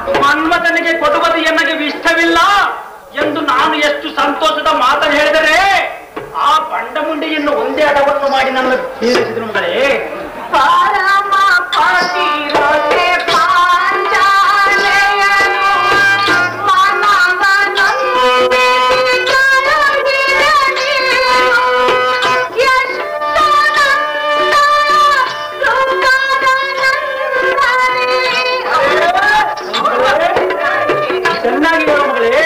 ಮನ್ಮಥನಿಗೆ ಕೊಡುವುದು ಎನಗೆ ಇಷ್ಟವಿಲ್ಲ ಎಂದು ನಾನು ಎಷ್ಟು ಸಂತೋಷದ ಮಾತನ್ನು ಹೇಳಿದರೆ ಆ ಬಂಡ ಮುಂಡಿಯನ್ನು ಒಂದೇ ಅಡವನ್ನು ಮಾಡಿ ನನ್ನ ಬೀಳಿಸಿದ್ರು ಮಗಳೇ ಪರಮ ಪತಿರತೆ ಪಾಂಚಾಲೆಯನು ಮನವನೊಂದಿಸಿ ಕರಗಿರಲಿರು. ಎಷ್ಟೊಂದ ಲೋಕದ ಚೆನ್ನಾಗಿ ಹೇಳು ಮಗಳೇ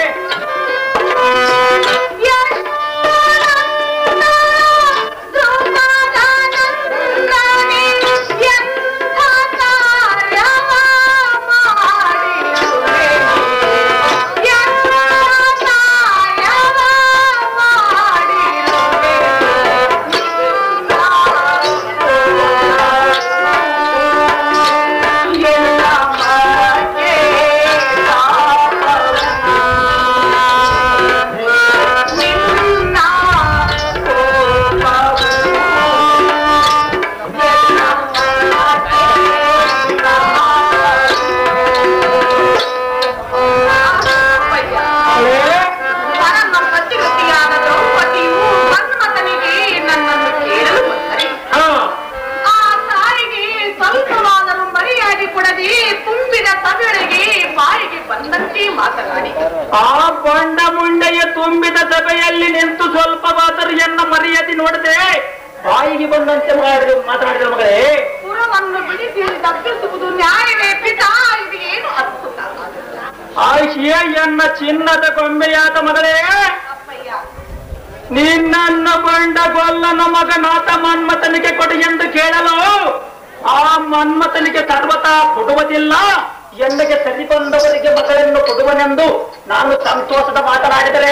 ಮಗಳೇ, ಪರಮ ಪತಿವ್ರತಿಯಾದ ದ್ರೌಪದಿಯು ಮನ್ಮಥನಿಗೆ ನನ್ನನ್ನು ಕೇಳಲು ಬಂದರೆ ಹಾ, ಆ ತಾಯಿಗೆ ಸ್ವಲ್ಪವಾದರೂ ಮರೆಯಾಗಿ ಕೊಡದೆ ತುಂಬಿದ ಸಭೆಯೊಳಗೆ ಬಾಯಿಗೆ ಬಂದಂತೆ ಮಾತನಾಡಿ ಆ ಬಂಡ ಮುಂಡೆಯ ತುಂಬಿದ ಸಭೆಯಲ್ಲಿ ನಿಂತು ಸ್ವಲ್ಪವಾದರೂ ಎನ್ನ ಮರ್ಯಾದೆ ನೋಡದೆ ಬಾಯಿಗೆ ಬಂದಂತೆ ಮಾಡಿದ್ರು ಮಾತನಾಡಿದ ಮಗಳೇ ಪುರವನ್ನು ಬಿಡಿಸಿ ತಪ್ಪಿಸುವುದು ನ್ಯಾಯವೇ ಪಿತಾ ಇದು ಏನು ಅದ್ಭುತ ಆಶಿಯ ಎನ್ನ ಚಿನ್ನದ ಗೊಂಬೆಯಾದ ಮಗಳೇ ಅಪ್ಪಯ್ಯ ನಿನ್ನನ್ನ ಬಂಡ ಗೊಲ್ಲನ ಮಗನಾಥ ಮನ್ಮಥನಿಗೆ ಕೊಡು ಎಂದು ಕೇಳಲು ಆ ಮನ್ಮಥನಿಗೆ ಸರ್ವತಾ ಕೊಡುವುದಿಲ್ಲ ಎಲ್ಲಿಗೆ ಸರಿಬಂದವರಿಗೆ ಮಗಳನ್ನು ಕೊಡುವನೆಂದು ನಾನು ಸಂತೋಷದ ಮಾತನಾಡಿದರೆ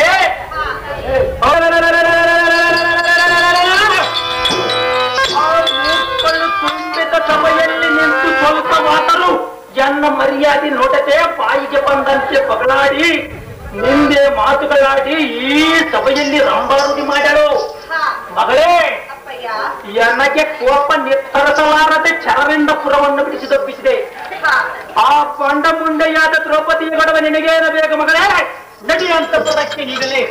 ಆ ಮೂರ್ಖಳು ತುಂಬಿದ ಸಭೆಯಲ್ಲಿ ನಿಂತು ಸ್ವಲ್ಪ ಮಾತರು ಎನ್ನ ಮರ್ಯಾದೆ ನೋಡದೆ ಬಾಯಿಗೆ ಬಂದಂತೆ ಪಗಳಾಡಿ ನಿಂದೆ ಮಾತುಗಳಾಡಿ ಈ ಸಭೆಯಲ್ಲಿ ರಂಬಾರುಡಿ ಮಾಡಲು ಹಾ ಮಗಳೇ ಅಪ್ಪಯ್ಯ ಎನಗೆ ಕೋಪ ನಿರ್ಧರಿಸಲಾರದೆ ಚರವಿಂದ ಪುರವನ್ನು ಬಿಡಿಸಿ ತಪ್ಪಿಸಿದೆ ಹಾ ಆ ಪಂಡ ಮುಂಡೆಯಾದ ದ್ರೌಪದಿಯ ಗಡವ ನಿನಗೇನ ಬೇಕು ಮಗಳೇ ನಡಿ ಅಂತ ಪದಕ್ಕೆ ಈಗಲೇ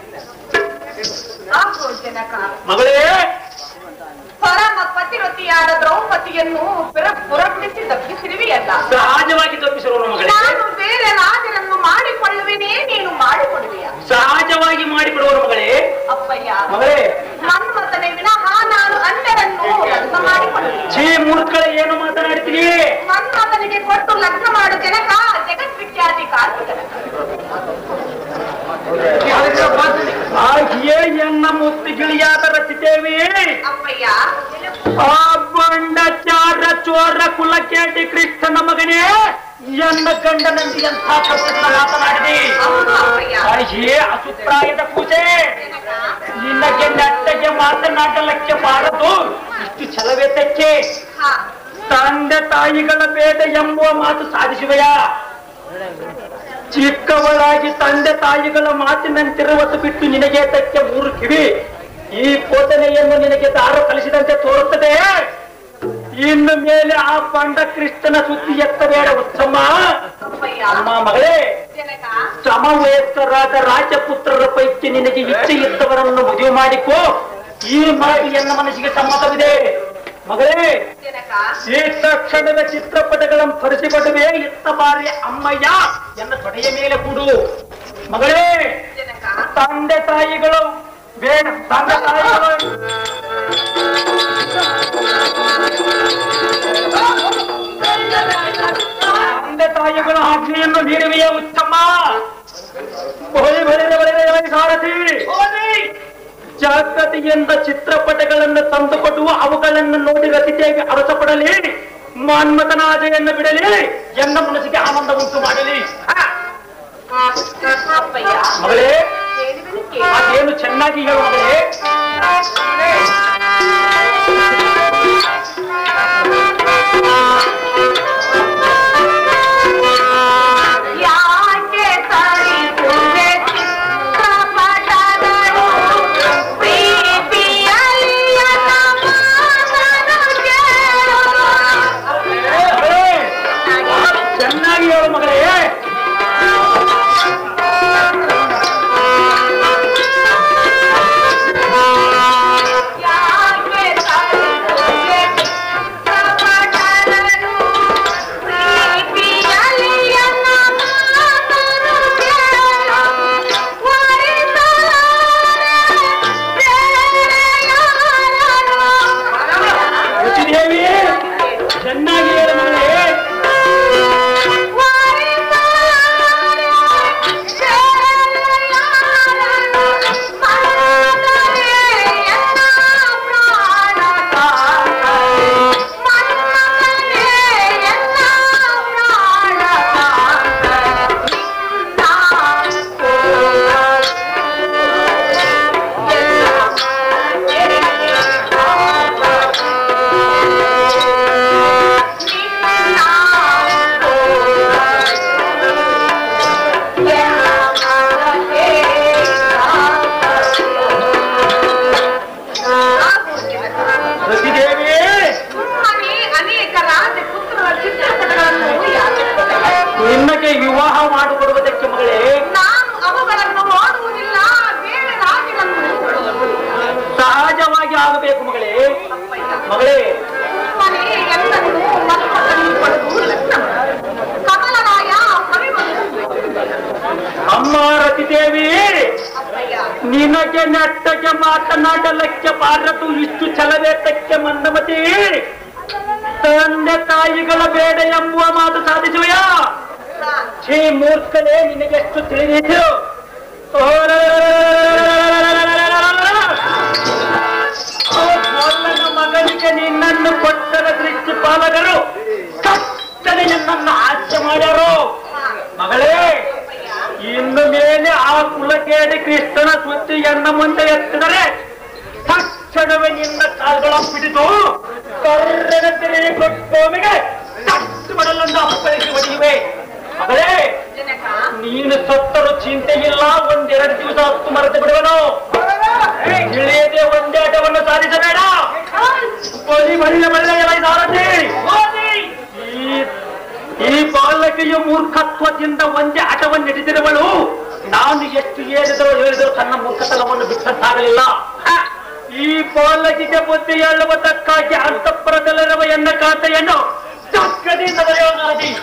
ಆಗೋ ಜನಕ ಮಗಳೇ ಪರಮ ಪತಿರತಿಯಾದ ದ್ರೌಪದಿಯನ್ನು ಪುರ ಪುರಬಿಡಿಸಿ ತಪ್ಪಿಸಿರುವೆಯಲ್ಲ ಸಹಜವಾಗಿ ತಪ್ಪಿಸಿರೋನು ಮಗಳೇ ನಾನು ಬೇರೆ ರಾಜರನ್ನು ಮಾಡಿಕೊಳ್ಳುವೆನೇ ನೀನು ಮಾಡಿಕೊಡುವೆಯ ಸಹಜವಾಗಿ ಮಾಡಿಬಿಡುವನು ಮಗಳೇ ಅಪ್ಪಯ್ಯ ಮಗಳೇ ಮನ್ಮಥನೆ ವಿನಃ ನಾನು ಅನ್ಯರನ್ನು ಲಗ್ನ ಮಾಡಿಕೊಳ್ಳುವೆ ಛೀ ಮೂರ್ಖಳ ಏನು ಮಾತನಾಡ್ತೀರಿ ಮನ್ಮಥನಿಗೆ ಕೊಟ್ಟು ಲಗ್ನ ಮಾಡು ಜನಕ ಜಗದ್ವಿಖ್ಯಾತಿ ಕಾರ್ಮಿಕನ ಹಾಗೆಯೇ ಎನ್ನ ಮುತ್ತಿಗಿಳಿಯಾದ ರಚಿತೇವಿ ಅಪ್ಪಯ್ಯ ಆ ಬಂಡ ಚಾರ ಚೋರ ಕುಲಕೇಟಿ ಕೃಷ್ಣನ ಮಗನೇ ಎನ್ನ ಗಂಡನಂದಿ ಎಂಥ ತಪ್ಪನ್ನ ಮಾತನಾಡಿದೆ ಹೌದು ಅಪ್ಪಯ್ಯ ಹಾಗೆಯೇ ಅಸುಪ್ರಾಯದ ಪೂಜೆ ಜನಕ ನಿನಗೆ ನೆಟ್ಟಗೆ ಮಾತನಾಡಲಕ್ಕೆ ಬಾರದು ಇಷ್ಟು ಛಲವೆತ್ತಕ್ಕೆ ಹಾ ತಂದೆ ತಾಯಿಗಳ ಬೇಡ ಎಂಬುವ ಮಾತು ಸಾಧಿಸುವೆಯ ಚಿಕ್ಕವಳಾಗಿ ತಂದೆ ತಾಯಿಗಳ ಮಾತಿನಂತಿರುವತ್ತು ಬಿಟ್ಟು ನಿನಗೆ ತಕ್ಕೆ ಮೂರು ಕಿವಿ ಈ ಪೋತನೆಯನ್ನು ನಿನಗೆ ದಾರ ಕಲಿಸಿದಂತೆ ತೋರುತ್ತದೆ ಇನ್ನು ಮೇಲೆ ಆ ಪಂಡ ಕೃಷ್ಣನ ಸುದ್ದಿ ಎತ್ತಬೇಡ ಉತ್ತಮ ಅಪ್ಪಯ್ಯ ಅಮ್ಮ ಮಗಳೇ ಜನಕ ಸಮವಯಸ್ಕರಾದ ರಾಜಪುತ್ರರ ಪೈಕಿ ನಿನಗೆ ಇಚ್ಛೆ ಇದ್ದವರನ್ನು ಮದುವೆ ಮಾಡಿಕೋ ಈ ಮಾತು ಎನ್ನ ಮನಸ್ಸಿಗೆ ಸಮ್ಮತವಿದೆ ಮಗಳೇ ಜನಕ ಈ ತಕ್ಷಣದ ಚಿತ್ರಪಟಗಳನ್ನು ಪರಿಸಿಕೊಡುವೆ ಇತ್ತ ಬಾರಿ ಅಮ್ಮಯ್ಯ ಎನ್ನ ತೊಡೆಯ ಮೇಲೆ ಕೂಡು ಮಗಳೇ ಜನಕ ತಂದೆ ತಾಯಿಗಳು ಬೇಡ ತಂದೆ ತಾಯಿಗಳು ತಂದೆ ತಾಯಿಗಳು ಆಜ್ಞೆಯನ್ನು ನೀಡುವೆಯೇ ಉತ್ತಮ ಬಹುಳಿ ಬಳಿರೆ ಬಳಿರೆ ಸಾರಥಿ ಜಾಗೃತಿಯಿಂದ ಚಿತ್ರಪಟಗಳನ್ನು ತಂದುಕೊಟ್ಟು ಅವುಗಳನ್ನು ನೋಡಿ ರಚಿತೇವಿ ಅರಸಪಡಲಿ ಮನ್ಮಥನಾದೆಯನ್ನು ಬಿಡಲಿ ಎನ್ನ ಮನಸ್ಸಿಗೆ ಆನಂದ ಉಂಟು ಮಾಡಲಿ ಹ, ಅಪ್ಪಯ್ಯ ಮಗಳೇ ಹೇಳಿದನು ಕೇಳು. ಅದೇನು ಚೆನ್ನಾಗಿ ಹೇಳು ಮಗಳೇ ಯಾಕೆ ತರಿಸುವೆ ಚಿತ್ರಪಟಗಳು ಪ್ರೀತಿಯಲ್ಲಿ ನನ್ನ ಮಾತನ್ನು ಕೇಳು. ಮಗಳೇ, ಚೆನ್ನಾಗಿ ಹೇಳು ಮಗಳೇ ಯಾಕೆ ತಲೆ ಪ್ರಪಟರನು ಪ್ರೀತಿಯಲ್ಲಿ ಎನ್ನ ಮಾತನು ಕೇಳು ವರಿಸಲಾರೆ ಪ್ರೇರೆಯಾರನು. ರುಚಿದೇವಿ ಚೆನ್ನಾಗಿ ಹೇಳು ಮಗಳೇ ರುಚಿದೇವಿ ಅನೇಕ ರಾಜ ಪುತ್ರರ ಚಿತ್ರಪಟಗಳನ್ನು ಯಾಚಿಸುತ್ತೇನೆ. ನಿನ್ನಗೆ ವಿವಾಹ ಮಾಡಿಕೊಡುವುದಕ್ಕೆ ಮಗಳೇ ನಾನು ಅವುಗಳನ್ನು ನೋಡುವುದಿಲ್ಲ ಬೇರೆ ರಾಜಗಳನ್ನು ನೋಡುವುದಿಲ್ಲ. ಸಹಜವಾಗಿ ಆಗಬೇಕು ಮಗಳೇ ಮಗಳೇ ಮನೆ ಎಲ್ಲರನ್ನೂ ಮನ್ಮಥನಿಗೆ ಕೊಡುವುದು ಲಕ್ಷಣ. ಕಮಲರಾಯ ಹರಿವನು ಅಮ್ಮ ರತಿದೇವಿ ಅಪ್ಪಯ್ಯ ನಿನಗೆ ನೆಟ್ಟಗೆ ಮಾತನಾಡಲಕ್ಕೆ ಬಾರದು ಇಷ್ಟು ಛಲವೇತಕ್ಕೆ ಮಂದಮತಿ ತಂದೆ ತಾಯಿಗಳ ಬೇಡ ಎಂಬುವ ಮಾತು ಸಾಧಿಸುವೆಯಾ ಛೇ ಮೂರ್ಖನೇ ನಿನಗೆಷ್ಟು ತಿಳಿದಿತು ಮೊಲ್ಲನ ಮಗನಿಗೆ ನಿನ್ನನ್ನು ಕೊಟ್ಟರ ದೃಷ್ಟಿ ಪಾಲಕರು ಕತ್ತನೆ ನನ್ನನ್ನು ಹಾಸ್ಯ ಮಾಡ್ಯಾರು ಮಗಳೇ ಇನ್ನು ಮೇಲೆ ಆ ಕುಲಕೇಡಿ ಕೃಷ್ಣನ ಸುದ್ದಿ ಎನ್ನ ಮುಂದೆ ಎತ್ತಿದರೆ ತಕ್ಷಣವೇ ನಿನ್ನ ಕಾಲ್ಗಳ ಬಿಡಿದು ಕರ್ರನ ತೆರೆಯ ಕೊಟ್ಟೋಮಿಗೆ ತಟ್ಟು ಮಾಡಲನ್ನು ಅಪ್ಪಳಿಸಿ ಹೊಡೆಯುವೆ ಮಗಳೇ ಜನಕ ನೀನು ಸತ್ತರು ಚಿಂತೆ ಇಲ್ಲ ಒಂದೆರಡು ದಿವಸ ಹತ್ತು ಮರೆತು ಬಿಡುವನು ಇಳಿಯದೆ ಒಂದೇ ಆಟವನ್ನು ಸಾಧಿಸಬೇಡ ಬಲಿ ಬಳಿಯ ಬಳ್ಳೆಯ ಸಾರಥಿ ಈ ಈ ಬಾಲಕಿಯು ಮೂರ್ಖತ್ವದಿಂದ ಒಂದೇ ಆಟವನ್ನು ಹಿಡಿದಿರುವಳು ನಾನು ಎಷ್ಟು ಹೇಳಿದರೂ ಹೇಳಿದರೂ ತನ್ನ ಮೂರ್ಖತನವನ್ನು ಬಿಟ್ಟಂತಾಗಲಿಲ್ಲ ಈ ಬಾಲಕಿಗೆ ಬುದ್ಧಿ ಹೇಳುವುದಕ್ಕಾಗಿ ಅಂತಃಪುರದಲ್ಲಿರುವ ಎನ್ನ ಖಾತೆಯನ್ನು ಚಕ್ಕದಿಂದ ಬರೆಯೋದಾಗಿ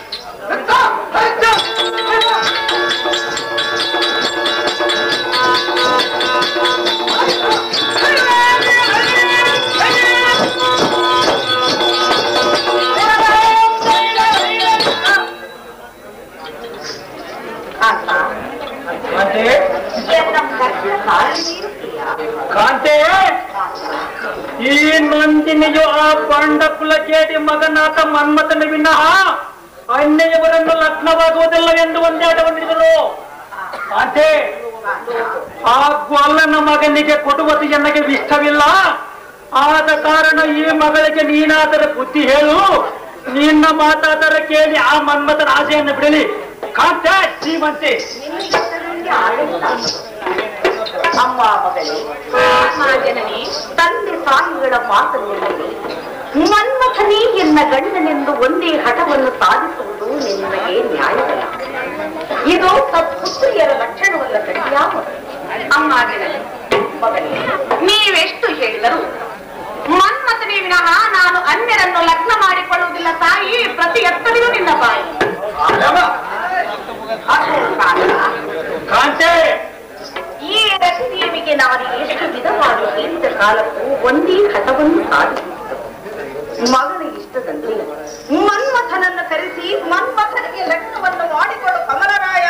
ಆತ ಕಾಂತೆ ಎನ್ನ ಕರ್ಣ ಕಾರಣೀರುತ್ತೀಯ ಕಾಂತೆ ಈ ನಂದಿನಿಯು ಆ ಪಾಂಡ ಕುಲಕೇಟಿ ಮಗನಾಥ ಮನ್ಮಥನ ವಿನಃ ಅನ್ಯಯವರನ್ನು ಲಗ್ನವಾಗುವುದಿಲ್ಲ ಎಂದು ಒಂದೇ ಆಟವನ್ನಿಡಿದರು ಕಾಂತೆ ಆ ಗೊಲ್ಲನ ಮಗನಿಗೆ ಕೊಡುವುದು ನನಗೆ ಇಷ್ಟವಿಲ್ಲ ಆದ ಕಾರಣ ಈ ಮಗಳಿಗೆ ನೀನಾದರೆ ಬುದ್ಧಿ ಹೇಳು ನಿನ್ನ ಮಾತಾದರ ಕೇಳಿ ಆ ಮನ್ಮಥನ ಆಸೆಯನ್ನು ಬಿಡಲಿ ಕಾಂತೆ ಜೀವಂತೆ ನಿನ್ನ ಇಷ್ಟದಲ್ಲಿ ಆಡಳಿತ ಅಮ್ಮ ಮಗಳೇ ಅಮ್ಮ ಜನನಿ ತಂದೆ ತಾಯಿಗಳ ಮಾತನ್ನು ಮೀರಿ ಮನ್ಮಥನೇ ಎನ್ನ ಗಂಡನೆಂದು ಒಂದೇ ಹಠವನ್ನು ಸಾಧಿಸುವುದು ನಿನಗೆ ನ್ಯಾಯವಲ್ಲ ಇದು ಸತ್ಪುತ್ರಿಯರ ಲಕ್ಷಣವಲ್ಲ ಕಡಿಯಾಮ ಅಮ್ಮ ಜನನಿ ಮಗಳೇ ನೀವೆಷ್ಟು ಹೇಳಿದರು ಮನ್ಮಥನೇ ವಿನಃ ನಾನು ಅನ್ಯರನ್ನು ಲಗ್ನ ಮಾಡಿಕೊಳ್ಳುವುದಿಲ್ಲ ತಾಯಿ ಪ್ರತಿ ಎತ್ತರಿಗೂ ನಿನ್ನ ಬಾಯಿ ಅದು ಕಾರಣ ಕಾಂತೆ ಈ ರತಿದೇವಿಗೆ ನಾನು ಎಷ್ಟು ವಿಧವಾಗಿ ಹೇಳಿದ ಕಾಲಕ್ಕೂ ಒಂದೇ ಹಠವನ್ನು ಸಾಧಿಸಿತ್ತು ಮಗನ ಇಷ್ಟದಂತೆ ಮನ್ಮಥನನ್ನು ಕರೆಸಿ ಮನ್ಮಥನಿಗೆ ಲಗ್ನವನ್ನು ಮಾಡಿಕೊಳ್ಳು ಕಮಲರಾಯ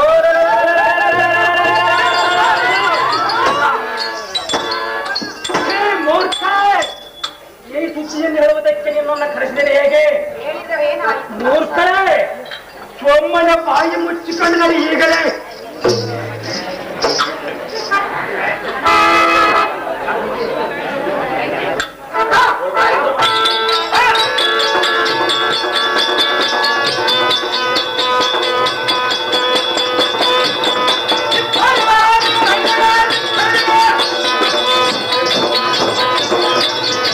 ಹೇ ಮೂರ್ಖ! ಈ ಸುದ್ದಿಯನ್ನು ಹೇಳುವುದಕ್ಕೆ ನಿನ್ನನ್ನು ಕರೆಸಿದರೆ ಹೇಗೆ ಹೇಳಿದರೆ ಏನಾಯ್ತು ಮೂರ್ಖರೇ ಸೊಮ್ಮನೆ ಬಾಯಿ ಮುಚ್ಚಿಕೊಂಡರೆ ಈಗಲೇ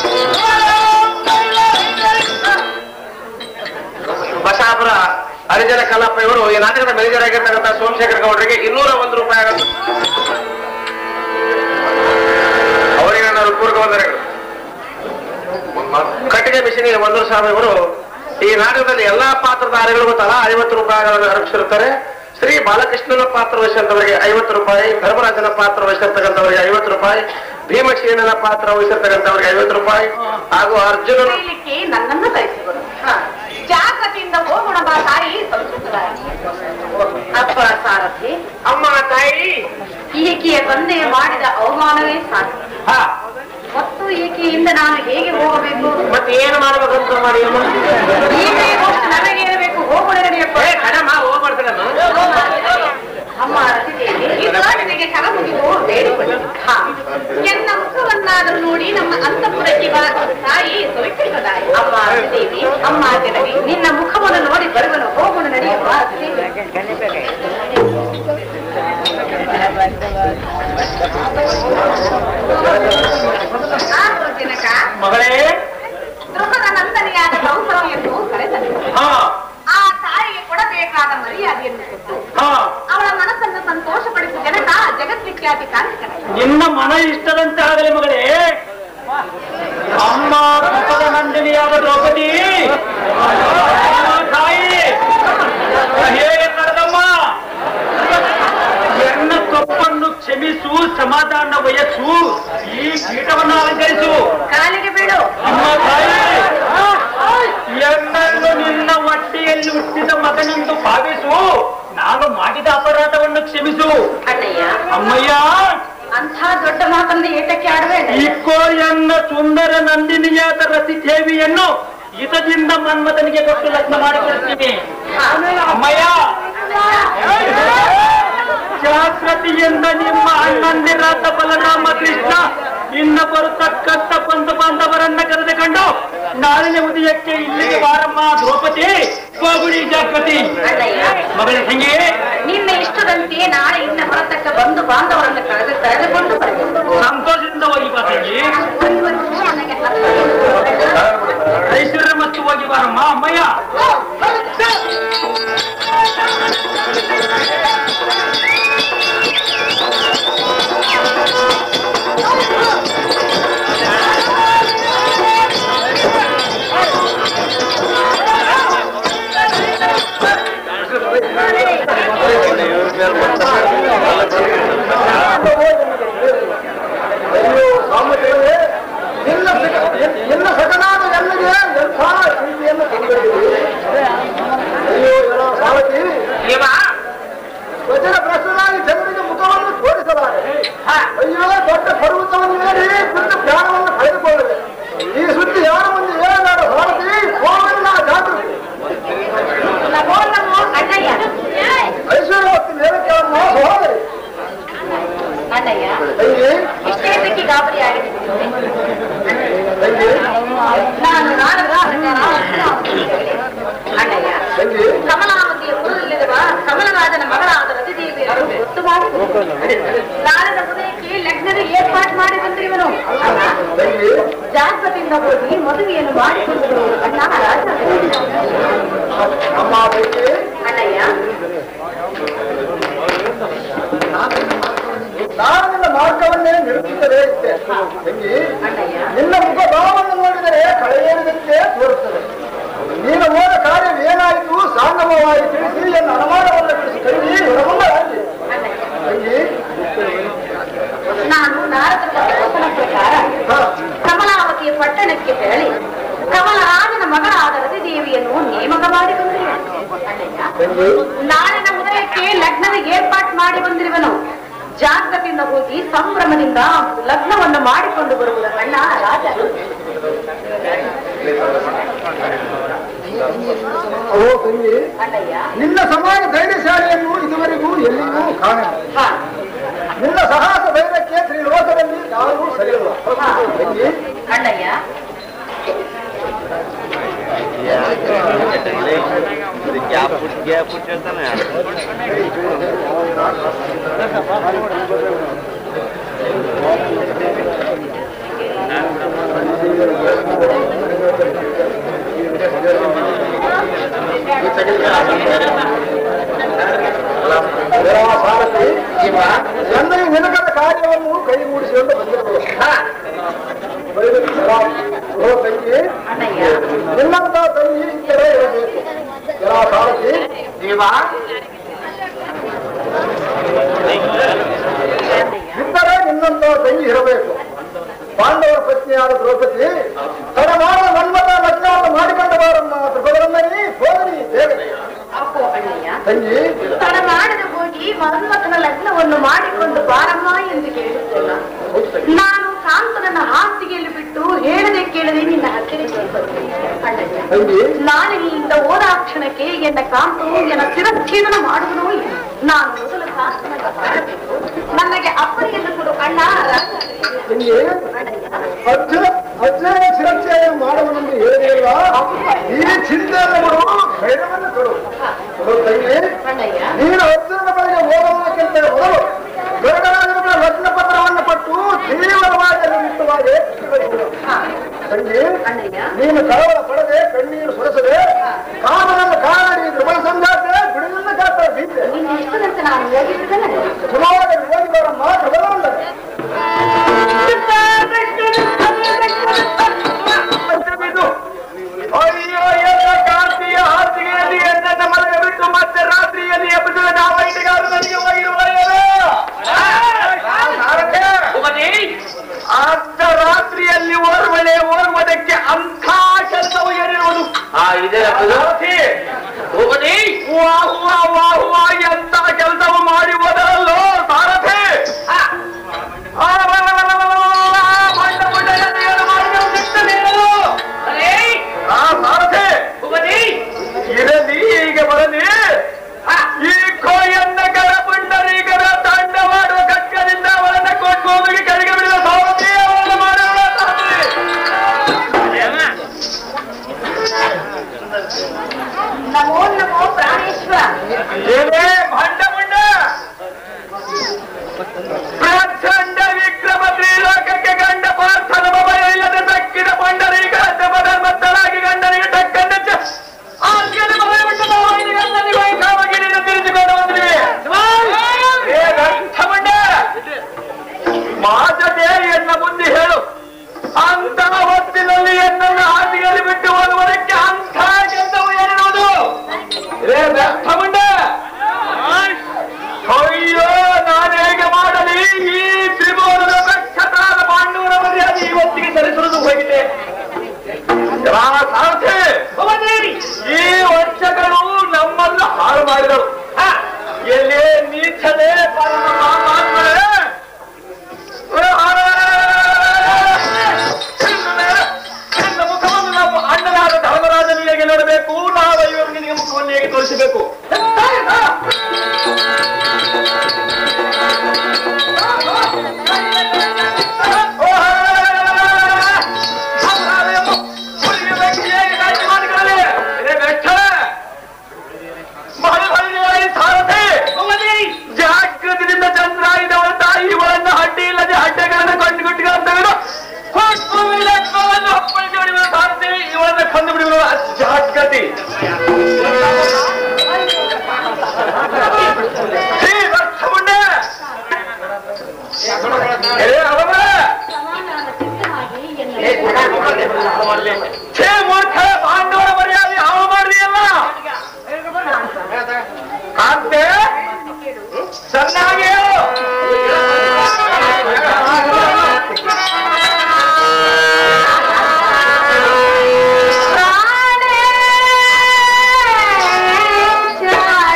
ಬಸಾಪುರ ಹರಿಜನ ಅಂಜನ ಕಲ್ಲಪ್ಪ ಇವರು ಈ ನಾಟಕದ ಮ್ಯಾನೇಜರ್ ಆಗಿರ್ತಕ್ಕಂಥ ಸೋಮಶೇಖರ್ ಗೌಡರಿಗೆ ಇನ್ನೂರ ಒಂದು ರೂಪಾಯಿ ಆಗುತ್ತೆ ಅವರಿಗೆ ನನ್ನ ಪೂರ್ವಕ ವಂದನೆಗಳು ಕಟ್ಟಿಗೆ ಮಿಷಿನಿಗೆ ಒಂದು ಸಾವಿರ ಇವರು ಈ ನಾಟಕದಲ್ಲಿ ಎಲ್ಲಾ ಪಾತ್ರಧಾರಿಗಳಿಗೂ ತಲಾ ಐವತ್ತು ರೂಪಾಯಿಗಳನ್ನು ಅರ್ಪಿಸಿರುತ್ತಾರೆ ಶ್ರೀ ಬಾಲಕೃಷ್ಣನ ಪಾತ್ರ ವಹಿಸಿರ್ತವರಿಗೆ ಐವತ್ತು ರೂಪಾಯಿ ಧರ್ಮರಾಜನ ಪಾತ್ರ ವಹಿಸಿರ್ತಕ್ಕಂಥವರಿಗೆ ಐವತ್ತು ರೂಪಾಯಿ ಭೀಮಸೇನನ ಪಾತ್ರ ವಹಿಸಿರ್ತಕ್ಕಂಥವರಿಗೆ ಐವತ್ತು ರೂಪಾಯಿ ಹಾಗೂ ಅರ್ಜುನನ ಕರೀಲಿಕ್ಕೆ ನನ್ನನ್ನು ಕಳಿಸಿಕೊಡು ಹ. ಜಾಗೃತಿಯಿಂದ ಹೋಗೋಣ ಬಾ ತಾಯಿ ಸಂಸ್ಕೃತರಾಯ ಅಪ್ಪ ಸಾರಥಿ ಅಮ್ಮ ತಾಯಿ ಈಕೆಯ ತಂದೆ ಮಾಡಿದ ಅವಮಾನವೇ ಸಾಕು ಹಾ ಮತ್ತು ಈಕೆಯಿಂದ ನಾನು ಹೇಗೆ ಹೋಗಬೇಕು ಮತ್ತೆ ಏನು ಮಾಡ್ಬೇಕಂತ ಮಾಡಿ ಅಮ್ಮ? ಈಕೆ ಹೋಗಿ ನನಗೆ ಇರಬೇಕು ಹೋಗೋಣ ನಡೆಯಪ್ಪ ಏ, ಕಣಮ್ಮ ಹೋಗ್ಬಾರ್ದಮ್ಮ ಅಮ್ಮ ರತಿದೇವಿ ನಿನಗೆ ಕರ ಮುಗಿದು ಬೇಡಿಕೊಳ್ಳಿ ಹಾ ಎನ್ನ ಮುಖವನ್ನಾದರೂ ನೋಡಿ ನಮ್ಮ ಅಂತಃಪುರಕ್ಕೆ ಬರ ತಾಯಿ ಸುರಕ್ಷಿತದಾಯಿ ಅಮ್ಮ ರತಿದೇವಿ ಅಮ್ಮ ಜನವಿ ನಿನ್ನ ಮುಖವನ್ನು ನೋಡಿ ಬರುವನು ಹೋಗೋಣ ನಡೆಯಪ್ಪ ರತಿದೇವಿ. ಆ ಜನಕ ಮಗಳೇ ಗೃಹದ ನಂದನೆಯಾದ ಕೌಸಲ್ಯನ್ನು ಕರೆದನು ಹಾ ಆ ತಾಯಿಗೆ ಕೊಡಬೇಕಾದ ಮರ್ಯಾದೆಯನ್ನು ಕೊಟ್ಟು ಹಾ ಅವಳ ಮನಸ್ಸನ್ನು ಸಂತೋಷಪಡಿಸಿದ ಜನಕ ಜಗದ್ವಿಖ್ಯಾತಿ ಕಾರ್ಮಿಕನ ನಿನ್ನ ಮನ ಇಷ್ಟದಂತೆ ಆಗಲಿ ಮಗಳೇ ಅಮ್ಮ ಕೃಪದ ನಂದಿನಿಯಾದ ದ್ರೌಪದಿ ಅಮ್ಮ ತಾಯಿ ಹೇಗೆ ನಡೆದಮ್ಮ ಎನ್ನ ತಪ್ಪನ್ನು ಕ್ಷಮಿಸು ಸಮಾಧಾನ ವಯಸ್ಸು ಈ ಪೀಠವನ್ನು ಅಲಂಕರಿಸು ಕಾಲಿಗೆ ಬೀಳು ಅಮ್ಮ ತಾಯಿ ಎನ್ನನ್ನು ನಿನ್ನ ಹೊಟ್ಟೆಯಲ್ಲಿ ಹುಟ್ಟಿದ ಮಗನೆಂದು ಭಾವಿಸು ನಾನು ಮಾಡಿದ ಅಪರಾಧವನ್ನು ಕ್ಷಮಿಸು ಅಣ್ಣಯ್ಯ ಅಮ್ಮಯ್ಯ ಅಂಥ ದೊಡ್ಡ ಮಾತನ್ನು ಏಟಕ್ಕೆ ಆಡಬೇಡ ಇಕ್ಕೋ ಎನ್ನ ಸುಂದರ ನಂದಿನಿಯಾದ ರತಿ ದೇವಿಯನ್ನು ಹಿತದಿಂದ ಮನ್ಮಥನಿಗೆ ಕೊಟ್ಟು ಲಗ್ನ ಮಾಡಿಕೊಡ್ತೀನಿ ಅಮ್ಮಯ್ಯ ಜಾಗೃತಿಯಿಂದ ನಿಮ್ಮ ಅಣ್ಣಂದಿರಾದ ಬಲರಾಮ ಕೃಷ್ಣ ಇನ್ನ ಬರತಕ್ಕಂತ ಬಂಧು ಬಾಂಧವರನ್ನ ಕರೆದುಕೊಂಡು ನಾಳಿನ ಉದಯಕ್ಕೆ ಇಲ್ಲಿಗೆ ಬಾರಮ್ಮ ದ್ರೌಪದಿ ಹೋಗುಡಿ ಜಾಗೃತಿ ಅಣ್ಣಯ್ಯ ಮಗಳ ತಂಗಿ ನಿನ್ನ ಇಷ್ಟದಂತೆ ನಾಳೆ ಇನ್ನ ಹೊರತಕ್ಕ ಬಂಧು ಬಾಂಧವರನ್ನು ಕರೆದು ಕರೆದುಕೊಂಡು ಬರಬೇಕು ಸಂತೋಷದಿಂದ ಹೋಗಿ ಬಾ ತಂಗಿ ನನಗೆ ಹತ್ತು ಐಶ್ವರ್ಯ ಮತ್ತು ಹೋಗಿ ಬಾರಮ್ಮ ಅಮ್ಮಯ್ಯ ನಿನ್ನ ಸಕನಾದ ಎಲ್ಲಿಗೆ ಎಂಥ ಪ್ರೀತಿಯನ್ನು ತಂದಿದ್ದೀರಿ? ಅಯ್ಯೋ ಏನೋ ಸಾವತಿ ವಚನ ಪ್ರಶ್ನಾಗಿ ಜನರಿಗೆ ಮುಖವನ್ನು ತೋರಿಸಲಾರೆ ಅಯ್ಯೋ ದೊಡ್ಡ ಪರ್ವತವನ್ನು ಏರಿ ಬಿಟ್ಟು ಪ್ರಾಣವನ್ನು ಕಳೆದುಕೊಳ್ಳದೆ ಈ ಸುದ್ದಿ ಯಾರ ಮುಂದೆ ಹೇಳಲಾರ ಸಾರಥಿ ಹೋಗಲ್ಲ ಜಾಗೃತಿ ನಮೋ ನಮೋ ಅಣ್ಣಯ್ಯ ಐಶ್ವರ್ಯವತ್ತು ನೇರಕ್ಕೆ ಅವನು ಸಹೋದರಿ ಅಣ್ಣಯ್ಯ ತಂಗಿ ಇಷ್ಟೇತಕ್ಕೆ ಗಾಬರಿ ಆಗಿದೆ ತಂಗಿ ನಾನು ನಾಡದ ಅಣ್ಣಯ್ಯ ತಂಗಿ ಕಮಲಾವತಿಯ ಪುರದಲ್ಲಿರುವ ಕಮಲರಾಜನ ಮಗಳಾದ ರತಿದೇವಿಯನ್ನು ಗೊತ್ತು ಮಾಡಿ ನಾಳಿನ ಉದಯಕ್ಕೆ ಲಗ್ನದ ಏರ್ಪಾಟ್ ಮಾಡಿ ಬಂದಿರುವನು ಅಣ್ಣ ತಂಗಿ ಜಾಗೃತಿಯಿಂದ ಹೋಗಿ ಮದುವೆಯನ್ನು ಮಾಡಿಕೊಂಡು ಬರುವುದು ಅಣ್ಣ ರಾಜ ಅಮ್ಮ ತಂಗಿ ಅಣ್ಣಯ್ಯ ನಾನು ನಿನ್ನ ಮಾರ್ಗವನ್ನೇ ನಿರುತ್ತಿದ್ದರೆ ಇದ್ದೆ ತಂಗಿ ಅಣ್ಣಯ್ಯ ನಿನ್ನ ಮುಖ ಭಾವವನ್ನು ನೋಡಿದರೆ ಕಳೆಯೇರಿದಂತೆ ತೋರುತ್ತದೆ ನೀನು ಹೋದ ಕಾರ್ಯವೇನಾಯಿತು ಸಾಂಗಮವಾಗಿ ತಿಳಿಸಿ ಎನ್ನ ಅನುಮಾನವನ್ನು ಬಿಡಿಸಿ ಕೈಲಿ ಹೊರಮುಂದಾಗಿ ಅಣ್ಣಯ್ಯ ತಂಗಿ ನಾನು ನಾರದರ ವಚನ ಪ್ರಕಾರ ಹ, ಕಮಲಾವತಿಯ ಪಟ್ಟಣಕ್ಕೆ ತೆರಳಿ ಕಮಲರಾಜನ ಮಗಳಾದ ರತಿದೇವಿಯನ್ನು ನೇಮಕ ಮಾಡಿ ಬಂದಿರುವನು ಅಣ್ಣಯ್ಯ ತಂಗಿ ನಾಳಿನ ಉದಯಕ್ಕೆ ಲಗ್ನದ ಏರ್ಪಾಟ್ ಮಾಡಿ ಬಂದಿರುವನು ಜಾಗೃತಿಯಿಂದ ಹೋಗಿ ಸಂಭ್ರಮದಿಂದ ಲಗ್ನವನ್ನು ಮಾಡಿಕೊಂಡು ಬರುವುದು ಅಣ್ಣ ರಾಜ ಓ ತಂಗಿ ಅಣ್ಣಯ್ಯ ನಿನ್ನ ಸಮಾನ ಧೈರ್ಯಶಾಲಿಯನ್ನು ಇದುವರೆಗೂ ಎಲ್ಲಿಯೂ ಕಾಣಲ್ಲ ಹಾ ನಿನ್ನ ಸಾಹಸ ಧೈರ್ಯಕ್ಕೆ ತ್ರಿಲೋಕದಲ್ಲಿ ಯಾರೂ ಸರಿಯಲ್ಲ ತಂಗಿ ಅಣ್ಣಯ್ಯ ಸಾರಥಿ ಎಂದರೆ ನಿನಗದ ಕಾರ್ಯವನ್ನು ಕೈಗೂಡಿಸಿಕೊಂಡು ಬಂದಿರಬಹುದು ಓ ತಂಗಿ ಅಣ್ಣಯ್ಯ ನಿನ್ನಂತ ತಂಗಿ ಇದ್ದರೆ ಇರಬೇಕು ಎಲ್ಲ ಸಾರಥಿ ಇದ್ದರೆ ನಿನ್ನಂತ ತಂಗಿ ಇರಬೇಕು ಪಾಂಡವರ ಪತ್ನಿಯಾದ ದ್ರೌಪದಿ ತಡ ಮಾಡ ಮನ್ಮತ ಲಗ್ನವನ್ನು ಮಾಡಿಕೊಂಡ ಬಾರಮ್ಮ ತ್ರಿಪದರಮ್ಮನಿ ಹೋಗಲಿ ಬೇಗನೆ ಅಪ್ಪೋ ಅಣ್ಣಯ್ಯ ತಂಗಿ ತಡ ಮಾಡದೆ ಹೋಗಿ ಮನ್ಮಥನ ಲಗ್ನವನ್ನು ಮಾಡಿಕೊಂಡು ಬಾರಮ್ಮ ಎಂದು ಕೇಳುತ್ತಲ್ಲ ನಾನು ಕಾಂತನನ್ನ ಹಾಸಿಗೆಯಲ್ಲಿ ಬಿಟ್ಟು ಹೇಳದೆ ಕೇಳದೆ ನಿನ್ನ ಹತ್ತಿರಕ್ಕೆ ಬಂದೆ ಅಣ್ಣಯ್ಯ ತಂಗಿ ನಾನು ಇಲ್ಲಿಂದ ಹೋದ ಕ್ಷಣಕ್ಕೆ ಎನ್ನ ಕಾಂತವು ಎನ್ನ ಶಿರಚ್ಛೇದನ ಮಾಡುವನೋ ಇಲ್ಲ ನಾನು ಮೊದಲು ಕಾಂತನನ್ನ ಕಾಣಬೇಕು ನನಗೆ ಅಪ್ಪರಿಯನ್ನು ಕೊಡು ಅಣ್ಣ ತಂಗಿ ಅಜ್ಜ ಅಜ್ಜನ ಶಿರಚ್ಛೇದ ಮಾಡುವನೆಂದು ಹೇಳಿಲ್ಲ ಈ ಚಿಂತೆಯನ್ನು ಬಿಡು ಧೈರ್ಯವನ್ನು ಕೊಡು ಓ ತಂಗಿ ಅಣ್ಣಯ್ಯ ನೀನು ಅರ್ಜುನನ ಬಳಿಗೆ ಹೋಗುವುದಕ್ಕಿಂತ ಮೊದಲು ಗರುಡರಾಜನ ಲಗ್ನ ಪತ್ರವನ್ನು ಕೊಟ್ಟು ತೀವ್ರವಾಗಿ ನಿರ್ಮಿತವಾಗಿ ತಂಗಿ ಅಣ್ಣಯ್ಯ ನೀನು ಕಳವಳ ಪಡದೆ ಕಣ್ಣೀರು ಸುರಿಸದೆ ಕಾಮನನ್ನು ಕಾಣಡಿ ಧ್ರುವ ಸಂಜಾತೆ ಬಿಡುಗನ್ನ ಕಾತ ಬೀತೆ ನಿನ್ನ ಇಷ್ಟದಂತೆ ನಾನು ಹೋಗಿದ್ದಲ್ಲ ಸುಮಾರು ಹೋಗಿದವರ ಮಾತು ಬದಲಲ್ಲ ಅಯ್ಯೋ ಎಲ್ಲ ಕಾಂತಿಯ ಹಾಸಿಗೆಯಲ್ಲಿ ಎನ್ನನ್ನು ಮಲಗ ಬಿಟ್ಟು ಮತ್ತೆ ರಾತ್ರಿಯಲ್ಲಿ ಎಬ್ಬಿಸಿದ ನಾವು ಐಟಿಗಾರು ನನಗೆ ಒಯ್ಯುವ ಅರ್ಧ ರಾತ್ರಿಯಲ್ಲಿ ಓರ್ವಳೆ ಓರ್ವದಕ್ಕೆ ಅಂಥ ಕೆಲಸವು ಏನಿರುವುದು ಇದೇ ವಾಹುವ ವಾಹುವ ಎಂತ ಕೆಲಸವು ಮಾಡಿ ಹೋದರಲ್ಲೋ ಸಾರಥಿ ಆ, ಬಲ, ಬಲ, ಬಲ, ಬಲ, ಬಲ, ಬಂಡ ಬಂಡ ಎಣ್ಣೆಯನ್ನು ಮಾಡಿ ಸಿಗ್ತದೇನೋ? ಆ, ಸಾರಥಿ ಇರಲಿ ಈಗ ಬರಲಿ ಈ ಕೋಯನ್ನ ಕರ ಪುಂಡರೀಗರ ತಂಡ ಮಾಡುವ ಕಕ್ಕದಿಂದ ಅವರನ್ನ ಕೊಟ್ಟು ಹೋಗಿ ಕಡೆಗೆ ಬಿಡುವ ಸಾರಥಿ ಅವರನ್ನು ಮಾಡುವ ಸಾರಥಿ. ನಮೋ ನಮೋ ಪ್ರಾಣೇಶ್ವರ ಏನೇ ಭಂಡ ಮುಂಡ ಪ್ರಚಂಡ ವಿಕ್ರಮ ತ್ರಿಲೋಕಕ್ಕೆ ಗಂಡ ಪಾರ್ಥನ ಭಯ ಇಲ್ಲದೆ ತಕ್ಕಿದ ಪಂಡರೀಗ ಧರ್ಮಧರ್ಮಸ್ಥಳಾಗಿ ಗಂಡನಿಗೆ ತಕ್ಕಂಡ ಆಜ್ಞೆಯನ್ನು ಮನೆ ಬಿಟ್ಟು ಮಾವನಿಗೆ ಗಂಡನಿಗೆ ವೈಕಾಮಗಿರಿಯನ್ನು ತಿರುಚಿಕೊಂಡು ಬಂದಿವೆ ಏ ಗಂಠ ಮುಂಡ ಮಾತದೆ ಎನ್ನ ಬುದ್ಧಿ ಹೇಳು ಅಂತಹ ಹೊತ್ತಿನಲ್ಲಿ ಎನ್ನನ್ನು ಹಾದಿಯಲ್ಲಿ ಬಿಟ್ಟು ಹೋಗುವುದಕ್ಕೆ ಅಂಥ ಕೆಲಸವು ಏನಿರುವುದು ಏ ವ್ಯರ್ಥ ಮುಂಡ ಅಯ್ಯೋ ನಾನು ಹೇಗೆ ಮಾಡಲಿ ಈ ತ್ರಿಭುವನದ ಪ್ರಖ್ಯಾತಾದ ಪಾಂಡವರ ಮರ್ಯಾದೆ ಇವತ್ತಿಗೆ ಸರಿಸುವುದು ಹೋಗಿದೆ ಆ ಸಾರಥಿ, ಈ ವರ್ಷಗಳು ನಮ್ಮನ್ನು ಹಾಳು ಮಾಡಿದರು ಹ, ಎಲ್ಲಿ ನೀಚಲೇ ಪರಮ ಮಾತಾಡ್ತಾರೆ ನಿನ್ನ ಮುಖವನ್ನು ನಾವು ಅಣ್ಣನಾದ ಧರ್ಮರಾಜನಿಗೆ ನೋಡಬೇಕು ನಾವು ಇವರಿಗೆ ಮುಖವನ್ನು ಹೇಗೆ ತೋರಿಸಬೇಕು ಜಾಗೃತಿಯಿಂದ ಚಂದ್ರಾಯಿದವರ ತಾಯಿ ಇವರನ್ನು ಅಡ್ಡಿ ಇಲ್ಲದೆ ಅಡ್ಡೆಗಳನ್ನು ಕಂಡುಗುಟ್ಟಿಗೆ ತೆಗೆದು ಕೊಟ್ಟು ವಿಳಕ್ಕವನ್ನು ಅಪ್ಪಳಿಸಿ ಹೊಡೆಯುವ ಸಾಧ್ಯ ಇವರನ್ನು ಕಂಡು ಬಿಡುವ ಜಾಗೃತಿ ಹೇ ರಕ್ತಮುಂಡೆ ಏ ಅವರ ಸಮಾನಾದ ಸಿದ್ಧವಾಗಿ ಎನ್ನ ಛೇ ಮೂರ್ಖ ಪಾಂಡವರ ಮರ್ಯಾದೆ ಹಾಳು ಮಾಡಿದೆಯಲ್ಲ ಕಾಂತೆ ಚೆನ್ನಾಗಿ ಹೇಳು.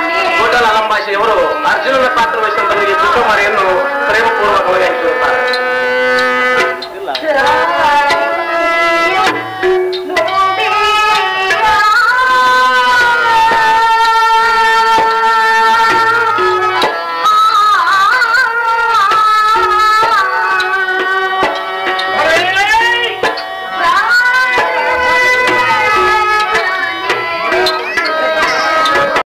ಕೋಟಲ ಅಲಂಬಾಶಿಯವರು ಅರ್ಜುನನ ಪಾತ್ರ ವಹಿಸಿದಂತವರಿಗೆ ಸುಕುಮಾರಿಯನ್ನು ಪ್ರೇಮಪೂರ್ವಕವಾಗಿ ಹಂಚಿರುತ್ತಾರೆ